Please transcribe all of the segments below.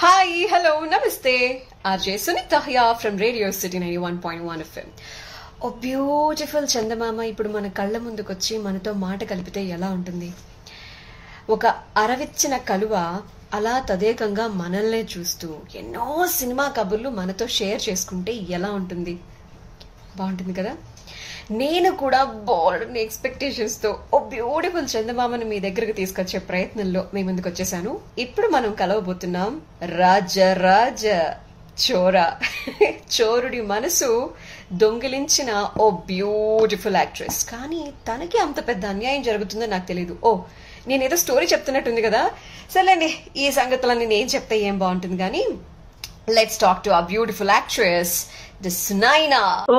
Hi, hello, namaste. RJ Sunita here from Radio City 91.1 FM. Oh beautiful చందమామ ఇప్పుడు మన కళ్ళ ముందుకొచ్చి మనతో మాట కలిపితే ఎలా ఉంటుంది ఒక అరవిచ్చిన కలువ అలా తదేకంగా మనల్నే చూస్తూ ఎన్నో సినిమా కబుర్లు మనతో షేర్ చేసుకుంటే ఎలా ఉంటుంది బాగుంటుంది కదా నేను కూడా బోల్డ్ ఎక్స్పెక్టేషన్స్ తో ఓ బ్యూటిఫుల్ చందమామను మీ దగ్గరకు తీసుకొచ్చే ప్రయత్నంలో మీ ముందుకు వచ్చేసాను ఇప్పుడు మనం కలవబోతున్నాం రాజ రాజ చోర చోరుడి మనసు దొంగిలించిన ఓ బ్యూటిఫుల్ యాక్ట్రెస్ కానీ తనకి అంత పెద్ద అన్యాయం జరుగుతుందో నాకు తెలియదు ఓ నేనేదో స్టోరీ చెప్తున్నట్టుంది కదా సర్లేండి ఈ సంగతులన్నీ నేను చెప్తే ఏం బాగుంటుంది కానీ let's talk to a beautiful actress this Naina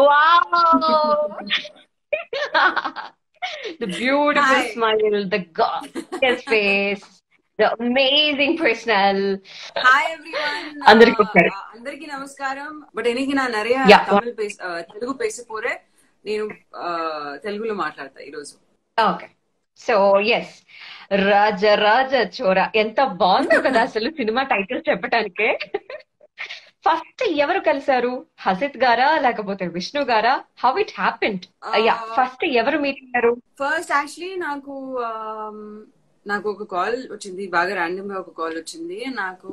the beautiful Hi. smile, the gorgeous face, the amazing personal. Hi everyone అందరికీ ఒకసారి. అందరికి నమస్కారం బట్ ఎనికి నా நிறைய Yeah. తమిళ పేస ఆ, తెలుగు పేసి పోరే నేను ఆ, తెలుగులో మాట్లాడతా ఈరోజు okay so yes Raja Raja Chora ఎంత బాగుందో కదా అసలు సినిమా టైటిల్ చెప్పడానికే ఫస్ట్ ఎవరు కలిశారు హసిత్ గారా లేకపోతే విష్ణు గారా హౌ ఇట్ హ్యాపెండ్ అయ్యా ఫస్ట్ ఎవరు మీట్ అయ్యారు ఫస్ట్ యాక్చువల్లీ నాకు ఆమ్, నాకు ఒక కాల్ వచ్చింది బాగా ర్యాండమ్ గా ఒక కాల్ వచ్చింది నాకు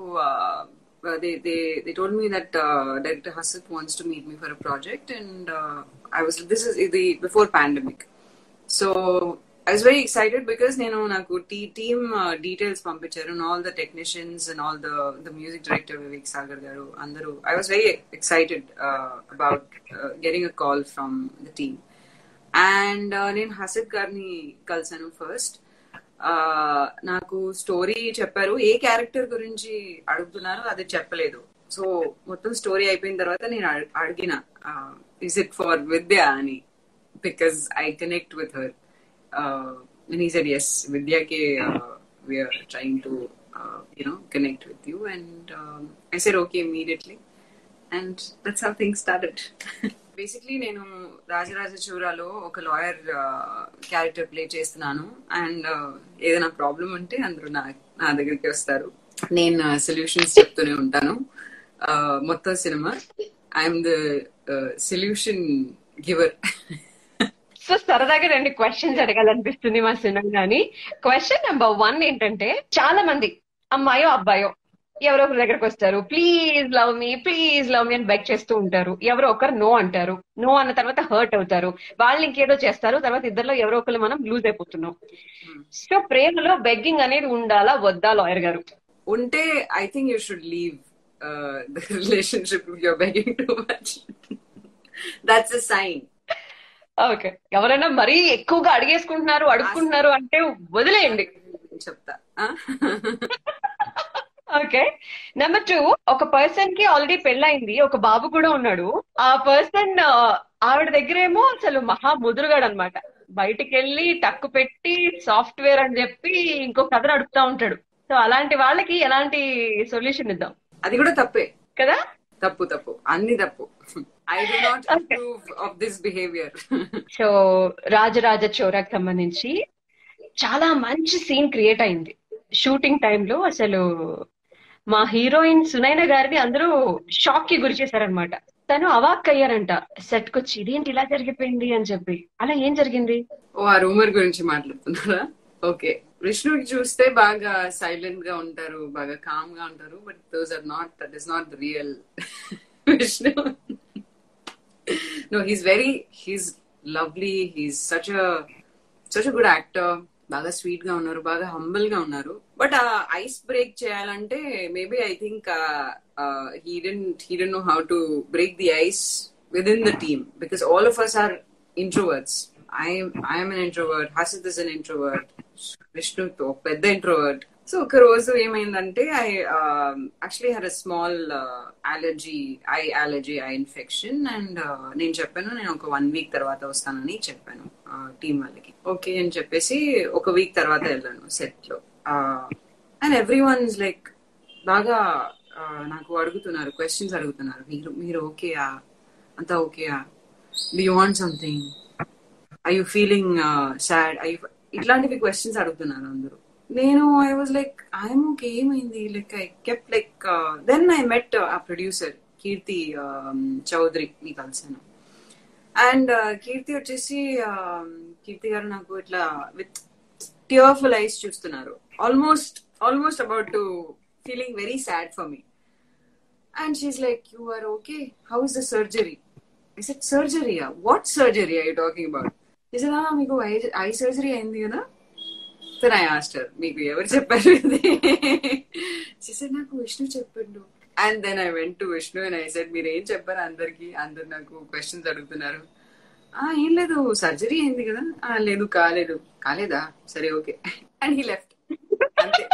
they told me that director Hasith wants to meet me for a project and I was this is ఇది before pandemic so I was very excited because నేను నాకు టీ టీమ్ డీటెయిల్స్ పంపించారు and all the technicians and all the the music director Vivek Sagar garu అందరూ I was very excited about getting a call from the team and నేను హసిద్ గారిని కలిసాను first నాకు story చెప్పారు ఏ character గురించి అడుగుతున్నారో అది చెప్పలేదు సో మొత్తం స్టోరీ అయిపోయిన తర్వాత నేను అడి- అడిగిన ఇస్ ఇట్ ఫర్ విద్య అని because I connect with her and he said yes విద్యకి we are trying to you know connect with you and I said okay immediately and that's how thing started basically నేను రాజరాజ చూరాలో ఒక లాయర్ క్యారెక్టర్ ప్లే చేస్తున్నాను and ఏదైనా problem ఉంటే అందరూ నా నా దగ్గరికి వస్తారు నేను సొల్యూషన్స్ చెప్తూనే ఉంటాను Uh, మొత్తం సినిమా I'm the solution giver so సరదాగా రెండు క్వశ్చన్స్ అడగాలనిపిస్తుంది మా సినిమా గాని క్వశ్చన్ నెంబర్ వన్ ఏంటంటే చాలా మంది అమ్మాయో అబ్బాయో ఎవరో ఒకరి దగ్గరకు వస్తారు please love me please love me అని బెగ్ చేస్తూ ఉంటారు ఎవరో ఒకరు నో అంటారు నో అన్న తర్వాత హర్ట్ అవుతారు వాళ్ళు ఇంకేదో చేస్తారు తర్వాత ఇద్దరిలో ఎవరో ఒకరు మనం లూజ్ అయిపోతున్నాం సో ప్రేమలో బెగ్గింగ్ అనేది ఉండాలా వద్దా లాయర్ గారు ఉంటే I think you should leave the relationship you're begging too much that's a sign okay ఎవరైనా మరీ ఎక్కువగా అడిగేసుకుంటున్నారు అడుగుకుంటున్నారు అంటే వదిలేయండి చెప్తా ఓకే నెంబర్ టూ ఒక పర్సన్ కి ఆల్రెడీ పెళ్ళైంది ఒక బాబు కూడా ఉన్నాడు ఆ పర్సన్ ఆవిడ దగ్గరేమో అసలు మహా ముదురుగాడు అనమాట బయటికి వెళ్ళి టక్కు పెట్టి సాఫ్ట్వేర్ అని చెప్పి ఇంకో కథ నడుపుతా ఉంటాడు సో అలాంటి వాళ్ళకి ఎలాంటి సొల్యూషన్ ఇద్దాం అది కూడా తప్పే కదా తప్పు తప్పు అన్ని తప్పు I do not Okay. Approve of this behaviour so Rajaraja చోరాకి సంబంధించి చాలా మంచి సీన్ క్రియేట్ అయింది షూటింగ్ టైంలో అసలు మా హీరోయిన్ సునైన గారిని అందరూ షాక్ కి గురి చేశారనమాట తను అవాక్ అయ్యారంట సెట్ కొచ్చి ఇదేంటి ఇలా జరిగిపోయింది అని చెప్పి అలా ఏం జరిగింది ఓ ఆ రూమర్ గురించి మాట్లాడుతున్నారా ఓకే విష్ణుకి చూస్తే బాగా సైలెంట్ గా ఉంటారు బాగా కామ్ గా ఉంటారు but those are not that is not the real Vishnu no he's very he's lovely he's such such good actor బాగా స్వీట్ గా ఉన్నారు బాగా హంబుల్ గా ఉన్నారు బట్ ఆ ఐస్ బ్రేక్ చేయాలంటే maybe I think he didn't he didn't know how to break the ice within the team because all of us are introverts. I I am an introvert. Hasid is an introvert. Vishnu ఒక పెద్ద introvert so ఒక రోజు ఏమైందంటే I actually had a small allergy eye allergy eye infection and నేను చెప్పాను నేను ఒక one week తర్వాత వస్తానని చెప్పాను టీం వాళ్ళకి ఓకే అని చెప్పేసి ఒక వీక్ తర్వాత వెళ్ళాను సెట్ లో and every one is like బాగా uh, నాకు అడుగుతున్నారు క్వశ్చన్స్ అడుగుతున్నారు మీరు మీరు ఓకేయా అంతా ఓకేయా do you want something I you feeling sad I ఇట్లాంటివి క్వశ్చన్స్ అడుగుతున్నారు అందరూ నేను I was like I'm okay ఏమైంది like I kept like then I met ఆ ప్రొడ్యూసర్ కీర్తి చౌదరి మీకు కలిసాను అండ్ కీర్తి వచ్చేసి um, కీర్తి గారు నాకు ఇట్లా విత్ టియర్ఫుల్ ఐస్ చూస్తున్నారు almost almost about to feeling very sad for me and she like you are okay how is the surgery is it సర్జరీయా what surgery I talking about is మీకు eye surgery అయింది కదా then I Aster మీకు ఎవరు చెప్పారు ఇది చేసారు నాకు విష్ణు చెప్పిండు and then I went to Vishnu and I said మీరు ఏం చెప్పారు అందరికి అందరు నాకు క్వశ్చన్స్ అడుగుతున్నారు ఆ ఏం లేదు సర్జరీ అయింది కదా ఆ లేదు కాలేదు కాలేదా సరే ఓకే అండ్ హీ లెఫ్ట్ అంతే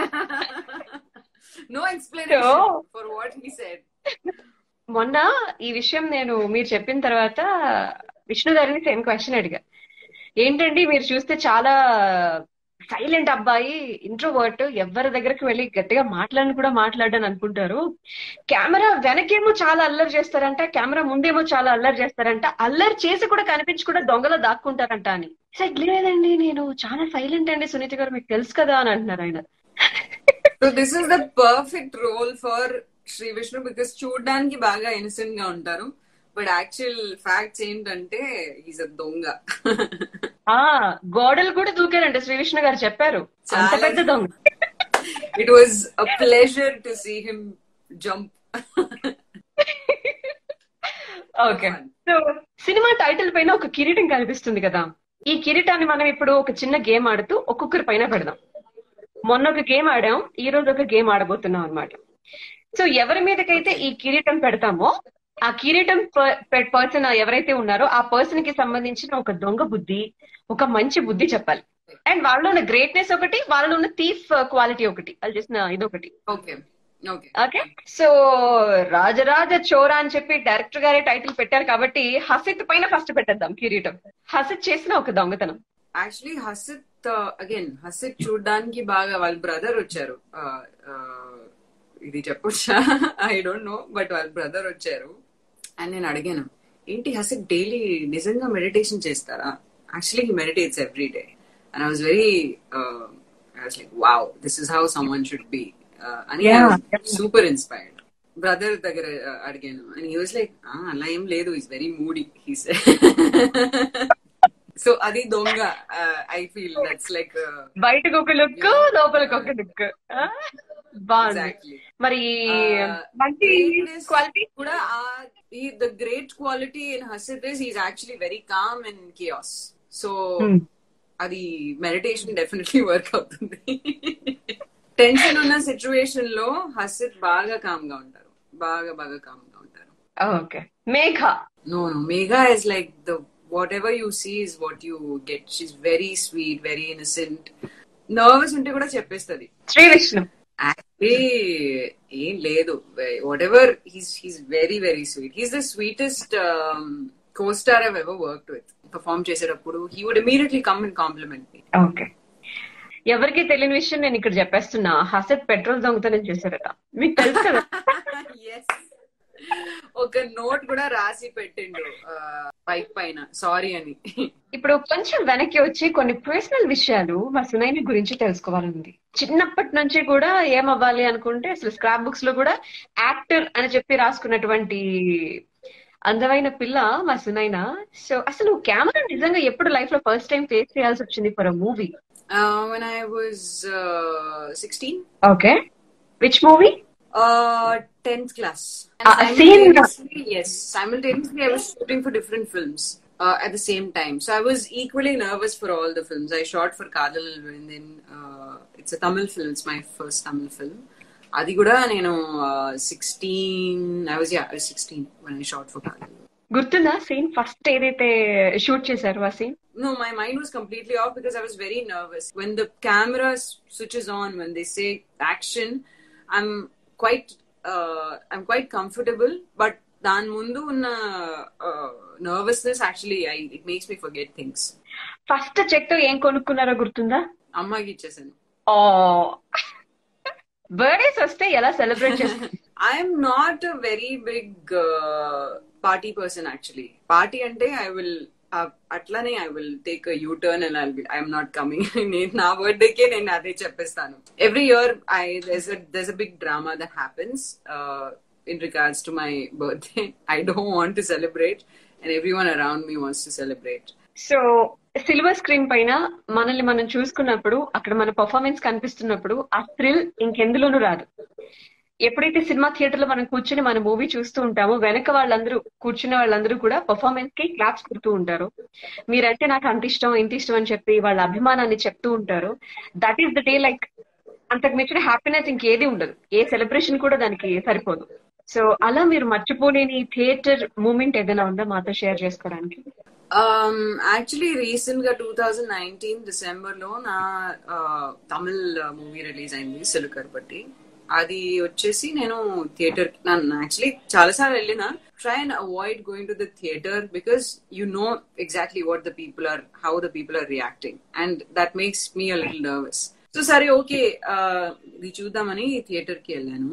no explanation for what he said మొన్న ఈ విషయం నేను మీరు చెప్పిన తర్వాత విష్ణు గారిని సేమ్ క్వశ్చన్ అడిగా ఏంటండి మీరు చూస్తే చాలా సైలెంట్ అబ్బాయి ఇంట్రోవర్ట్ ఎవరి దగ్గరికి వెళ్ళి గట్టిగా మాట్లాడని కూడా మాట్లాడని అనుకుంటారు కెమెరా వెనకేమో చాలా అల్లరి చేస్తారంట కెమెరా ముందేమో చాలా అల్లరి చేస్తారంట అల్లరి చేసి కూడా కనిపించి కూడా దొంగలో దాక్కుంటారంట అని సెట్ లేదండి నేను చాలా సైలెంట్ అండి సునీత గారు మీకు తెలుసు కదా అని అంటున్నారు ఆయన so this is the perfect role for Shri Vishnu because చూడడానికి బాగా ఇన్నసెంట్ గా ఉంటారు బట్ యాక్చువల్ ఫ్యాక్ట్స్ ఏంటంటే ఈజ్ అ దొంగ ఆ గోడలు కూడా దూకారంట శ్రీ విష్ణు గారు చెప్పారు అంత చాలా- పెద్ద దొంగ it was a pleasure to see him jump okay so cinema title పైన ఒక కిరీటం కనిపిస్తుంది కదా ఈ కిరీటాన్ని మనం ఇప్పుడు ఒక చిన్న గేమ్ ఆడుతూ ఒక్కొక్కరి పైన పెడదాం మొన్న ఒక గేమ్ ఆడాం ఈ రోజు ఒక గేమ్ ఆడబోతున్నాం అన్నమాట సో ఎవరి మీదకైతే ఈ కిరీటం పెడతామో ఆ కిరీటం పర్సన్ ఎవరైతే ఉన్నారో ఆ పర్సన్ కి సంబంధించిన ఒక దొంగ బుద్ధి ఒక మంచి బుద్ధి చెప్పాలి అండ్ వాళ్ళలో ఉన్న గ్రేట్నెస్ ఒకటి వాళ్ళలో ఉన్న థీఫ్ క్వాలిటీ ఒకటి వాళ్ళు చేసిన ఇదొకటి okay okay okay so Rajaraja Chora అని చెప్పి డైరెక్టర్ గారే టైటిల్ పెట్టారు కాబట్టి హసిత్ పైన ఫస్ట్ పెట్టేద్దాం కిరీటం హసిత్ చేసిన ఒక దొంగతనం యాక్చువల్లీ హసిత్ అగైన్ హసిత్ చూడడానికి బాగా వాళ్ళ బ్రదర్ వచ్చారు Uh, uh, ఇది చెప్పొచ్చా ఐ డోంట్ నో బట్ వాళ్ళ బ్రదర్ వచ్చారు అండ్ నేను అడిగాను ఏంటి హసిత్ డైలీ నిజంగా మెడిటేషన్ చేస్తారా actually he meditates every day and I was very I was like wow this is how some one should be అని Yeah. సూపర్ ఇన్స్పైర్డ్ బ్రదర్ దగ్గర uh, అడిగాను అండ్ హీ వాజ్ లైక్ అలా ఏం లేదు is very moody he so అది దొంగ I feel that's like బయటకు ఒక లుక్ లోపలికి ఒక లుక్ బాగుంది ఎగ్జాక్ట్లీ మరి Uh, మంచి greatness క్వాలిటీ కూడా the great quality in Hasith is is actually very calm in chaos so అది మెడిటేషన్ డెఫినెట్లీ వర్క్ అవుతుంది టెన్షన్ ఉన్న సిచ్యువేషన్ లో హసిత్ బాగా కామ్ గా ఉంటారు బాగా బాగా కామ్ గా ఉంటారు ఓకే మేఘ No, no. Megha is like the whatever you see is what you get. She's very sweet, very innocent. Nervous ఉంటే కూడా చెప్పేస్తుంది శ్రీ విష్ణు యాక్చువల్లీ ఏం లేదు whatever he's he's very very sweet he's the sweetest costar I've ever work with perform చేసేటప్పుడు he would immediately come and compliment me okay ఎవరికి తెలియని విషయం నేను ఇక్కడ చెప్పేస్తున్నా హసత్ పెట్రోల్ దొంగతనం చేశారట మీకు తెలుసు కదా ఎస్ ఒక నోట్ కూడా రాసి పెట్టిండు బైక్ పైన సారీ అని ఇప్పుడు కొంచెం వెనక్కి వచ్చి కొన్ని పర్సనల్ విషయాలు మా సునైని గురించి తెలుసుకోవాలండి చిన్నప్పటి నుంచి కూడా ఏమవ్వాలి అనుకుంటే అసలు స్క్రాప్ బుక్స్ లో కూడా యాక్టర్ అని చెప్పి రాసుకున్నటువంటి అందమైన పిల్ల మా సునైన సో అసలు కెమెరా నిజంగా ఎప్పుడు లైఫ్ లో ఫస్ట్ టైం ఫేస్ చేయాల్సి వచ్చింది for a movie when I was sixteen okay which movie Uh, 10th class. Ah, same- simultaneously, yes. Simultaneously, I was shooting for different films uh, at the same time. So I was equally nervous for all the films. I shot for Kadal and then uh, it's a Tamil film. It's my first Tamil film. అది కూడా నేను sixteen I was yeah sixteen one I shot for Kadhal గుర్తుందా scene first ఏదైతే shoot చేశారు ఆ scene No, my mind was completely off because I was very nervous. When the camera s- switches on, when they say action, I'm quite, uh, I'm quite comfortable. But దాని ముందు ఉన్న nervousness actually I it makes me forget things first cheque తో ఏం కొనుక్కున్నారో గుర్తుందా అమ్మాయికి ఇచ్చేసాను ఓ birthdays వస్తే ఎలా సెలబ్రేట్ చేస్తారు I'm not a very big party person actually party అంటే ఐ విల్ అట్లానే I will take you turn and I'll be I'm not coming నేను నా బర్త్డేకే నేను అదే చెప్పేస్తాను every year I there's a big drama that happens in regards to my birthday I don't want to celebrate and every one around me wants to celebrate so silver screen పైన మనల్ని మనం చూసుకున్నప్పుడు అక్కడ మన పర్ఫార్మెన్స్ కనిపిస్తున్నప్పుడు ఆ thrill ఇంకెందులోనూ రాదు ఎప్పుడైతే cinema theatre లో మనం కూర్చుని మన మూవీ చూస్తూ ఉంటామో వెనక వాళ్ళందరూ కూర్చున్న వాళ్ళందరూ కూడా పర్ఫార్మెన్స్ కి క్లాప్స్ కొడుతూ ఉంటారు మీరంటే నాకు అంత ఇష్టం ఇంత ఇష్టం అని చెప్పి వాళ్ళ అభిమానాన్ని చెప్తూ ఉంటారు that is the day like అంతకు మించిన హ్యాపీనెస్ ఇంకేది ఉండదు ఏ సెలబ్రేషన్ కూడా దానికి సరిపోదు సో అలా మీరు మర్చిపోలేని థియేటర్ మూమెంట్ ఏదైనా ఉందా మాతో షేర్ చేసుకోవడానికి యాక్చువల్లీ రీసెంట్ గా టూ థౌజండ్ నైన్టీన్ డిసెంబర్ లో నా తమిళ్ మూవీ రిలీజ్ అయింది సిలుకర్ బట్టి అది వచ్చేసి నేను థియేటర్ నన్ను యాక్చువల్లీ చాలా సార్లు వెళ్ళిన try and avoid going to the theatre because you know exactly what the people are how the people are reacting and that makes me a little nervous so సరే ఓకే ఇది చూద్దామని theatre కి వెళ్ళాను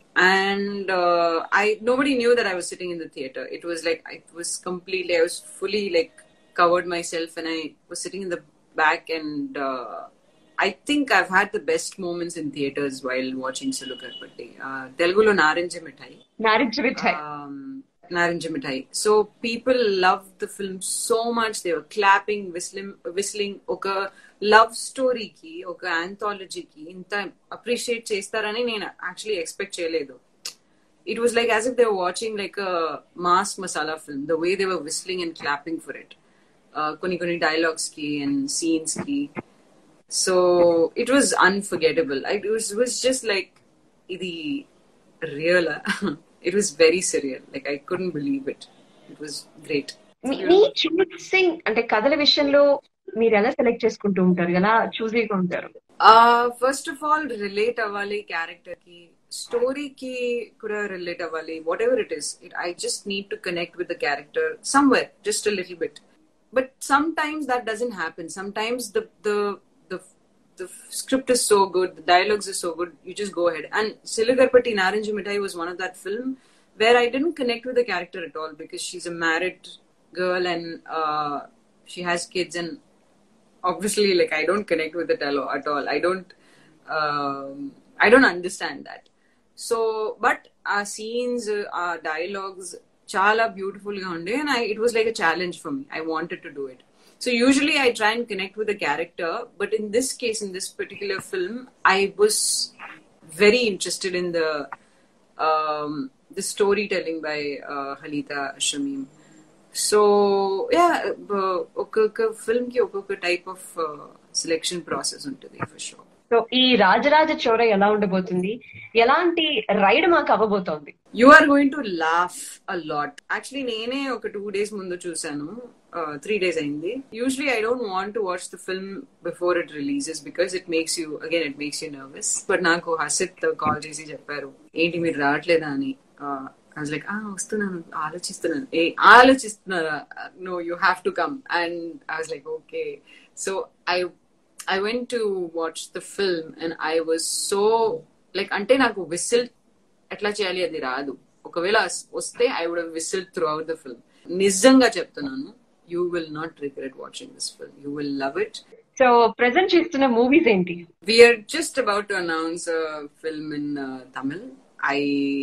and uh, I nobody knew that I was sitting in the theater. It was like it was completely. I was fully like covered myself, and I was sitting in the back. And uh, I think I've had the best moments in theaters while watching Sulukar Patti. Uh, Telugulo Naranja Mithai. Naranja Mithai Um, Naranja Mithai. So people loved the film so much. They were clapping, whistling, whistling. ఒక love స్టోరీకి ఒక ఆంథాలజీకి ఇంత appreciate చేస్తారని నేను actually expect చేయలేదు it was like as if they watching like mass masala film the way they were whistling and clapping for it కొన్ని కొన్ని డైలాగ్స్ కి అండ్ సీన్స్ కి so it was unforgettable it was was just like ఇది real it was very surreal like I couldn't believe it it was great మీ- మీ చూసింగ్ అంటే కథల విషయంలో మీరు ఎలా సెలెక్ట్ చేసుకుంటూ ఉంటారు ఎలా చూసీగా ఉంటారు ఫస్ట్ ఆఫ్ ఆల్ రిలేట్ అవ్వాలి క్యారెక్టర్ కి స్టోరీకి కూడా రిలేట్ అవ్వాలి whatever it is it I just need to connect with the character somewhere just little bit but sometimes that doesn't happen sometimes the the the script is so good, the dialogues are so good, you just go ahead. And Silagarpati Naranji Mithai was one of that film where I didn't connect with the character at all because she's a married girl and uh, she has kids and obviously like I don't connect with it at all. At all. I don't um, I don't understand that. So but our scenes, uh, our dialogues చాలా beautiful గా ఉండే and it was like a challenge for me I wanted to do it so usually I try and connect with the character but in this case in this particular film I was very interested in the the storytelling by Halitha Shameem so yeah ఒక్కొక్క film కి ఒక్కొక్క type of selection process ఉంటుంది for show so ఈ రాజరాజ చోర ఎలా ఉండబోతుంది ఎలాంటి ride మాకు అవ్వబోతోంది you are going to laugh a lot actually నేనే ఒక టూ డేస్ ముందు చూసాను త్రీ డేస్ అయింది usually I don't want to watch the film before it releases because it makes you again it makes you nervous but నాకు Hasith call చేసి చెప్పారు ఏంటి మీరు రావట్లేదా అని లైక్ వస్తున్నాను ఆలోచిస్తున్నాను ఏ ఆలోచిస్తున్నారా no you have to come and I was like okay so I I went to watch the film and I was so like అంటే నాకు విసిల్ ఎట్లా చేయాలి అది రాదు ఒకవేళ వస్తే I would whistle throughout the film నిజంగా చెప్తున్నాను you will not regret watching this film you will love it so present చేస్తున్న మూవీస్ ఏంటి we're just about to announce film in Tamil I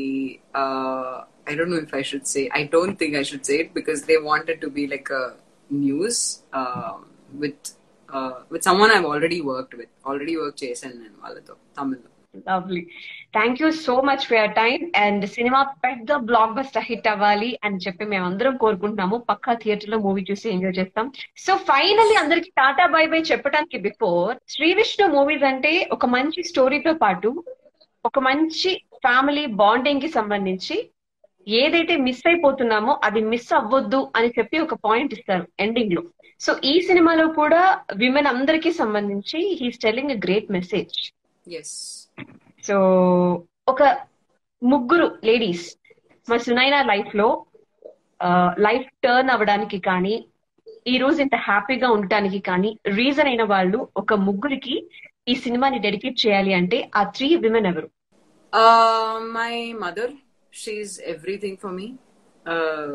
I don't know if I should say. I don't think I should say it because they wanted to be like a news uh, with uh, with someone I've already worked with. Already worked చేశాను నేను వాళ్ళతో తమిళ్లో lovely thank you so much for your time and cinema పెద్ద blockbuster hit అవ్వాలి అని చెప్పి మేము అందరం కోరుకుంటున్నాము పక్కా థియేటర్ లో మూవీ చూసి ఎంజాయ్ చేస్తాం సో ఫైనల్లీ అందరికి టాటా బై బై చెప్పడానికి బిఫోర్ శ్రీ విష్ణు మూవీస్ అంటే ఒక మంచి స్టోరీతో పాటు ఒక మంచి ఫ్యామిలీ బాండింగ్ కి సంబంధించి ఏదైతే మిస్ అయిపోతున్నామో అది మిస్ అవ్వద్దు అని చెప్పి ఒక పాయింట్ ఇస్తారు ఎండింగ్ లో సో ఈ సినిమాలో కూడా విమెన్ అందరికీ సంబంధించి he's telling a great message yes so ఒక ముగ్గురు లేడీస్ మా సునైనా లైఫ్ లో లైఫ్ టర్న్ అవ్వడానికి కానీ ఈ రోజు ఇంత హ్యాపీగా ఉండటానికి కానీ రీజన్ అయిన వాళ్ళు ఒక ముగ్గురికి ఈ సినిమాని డెడికేట్ చేయాలి అంటే ఆ త్రీ విమెన్ ఎవరు my mother she everything for me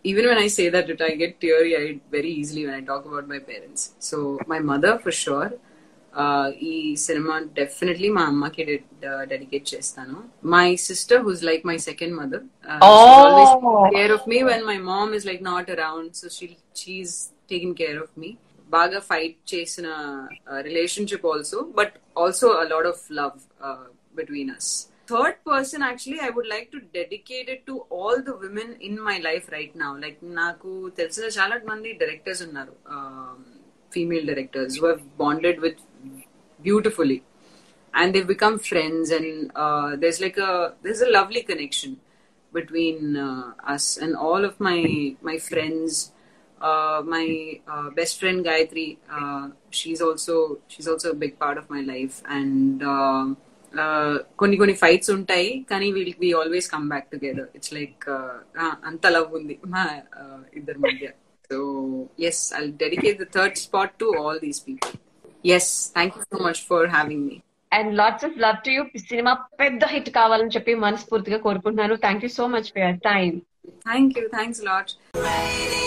even when I say that, I get teary eyed very easily when I talk about my parents. So, my mother for sure. Uh, ఈ cinema definitely మా అమ్మకి dedicate చేస్తాను my sister who's like my second mother care of me when my mom is like not around so she she's taking care of me బాగా fight చేసిన relationship also but also a lot of love between us third person actually I would like to dedicated to all the women in my life right now like నాకు తెలిసిన చాలా మంది directors ఉన్నారు female directors who bonded with beautifully and they've become friends and uh, there's like a there's a lovely connection between uh, us and all of my my friends uh, my uh, best friend Gayatri uh, she's also she's also a big part of my life and uh, uh, కొన్ని కొన్ని fights ఉంటాయి కానీ will we always come back together it's like అంత love ఉంది మా uh, ఇద్దరి మధ్య so yes I dedicate the third spot to all these people yes thank you so much for having me and lots of love to you cinema పెద్ద hit కావాలని చెప్పి మనస్ఫూర్తిగా కోరుకుంటున్నాను thank you so much for your time Thank you. Thanks a lot. Radio